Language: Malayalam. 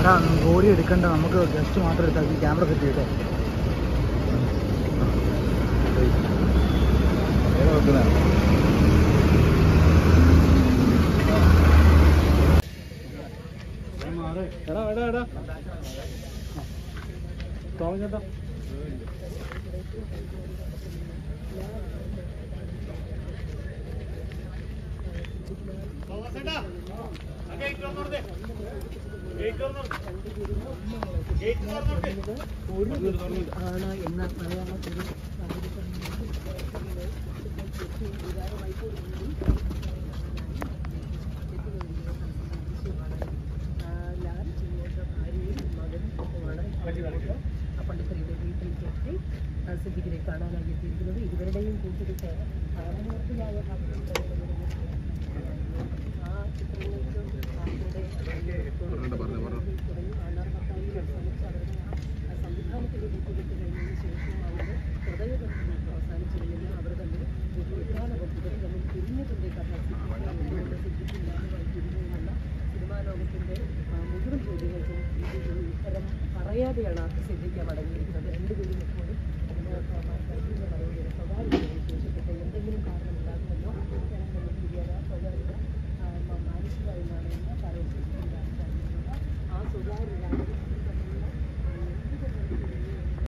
എടാ ബോഡി എടുക്കണ്ട നമുക്ക് ജസ്റ്റ് മാത്രം എടുത്താൽ ക്യാമറ സെറ്റ് ചെയ്തോ എടാ എടാ എടാ ടോം ചേട്ടാ ആണ് എന്ന് മലയാളത്തിൽ ലാൽ ചെയ്യുന്ന ഭാര്യയും മകനും വളരെ പള്ളിക്കരയിലെ വീട്ടിലേക്ക് എത്തി സിദ്ദിഖിനെ കാണാനായി എത്തിയിരിക്കുന്നത് ഇരുവരുടെയും കൂട്ടുകെട്ട് ആരാധനാർത്ഥിയായ ആ ചിത്രങ്ങൾക്ക് സംവിധാനത്തിലേക്ക് കൂട്ടുകെട്ട് കഴിഞ്ഞതിന് ശേഷം അവരുടെ ഹൃദയബന്ധം അവസാനിച്ചിരുന്നില്ല അവർ തമ്മിൽ ഒരു എക്കാലബന്ധത്തിൽ തമ്മിൽ പിരിഞ്ഞതിൻ്റെ കഥ എന്തുകൊണ്ട് സിദ്ധിക്കില്ലാതെ പിരിഞ്ഞു എന്നുള്ള സിനിമാ ലോകത്തിൻ്റെ മുഴുവൻ ചോദ്യങ്ങൾക്കും ഇത് ഒരു ഉത്തരം പറയാതെയാണ് സിദ്ധിക്ക മടങ്ങിയിരിക്കുന്നത് രണ്ടുപേരും എപ്പോഴും അതിനകത്ത് കഴിയുന്ന പറയുന്ന സ്വകാര്യ വിശേഷപ്പെട്ട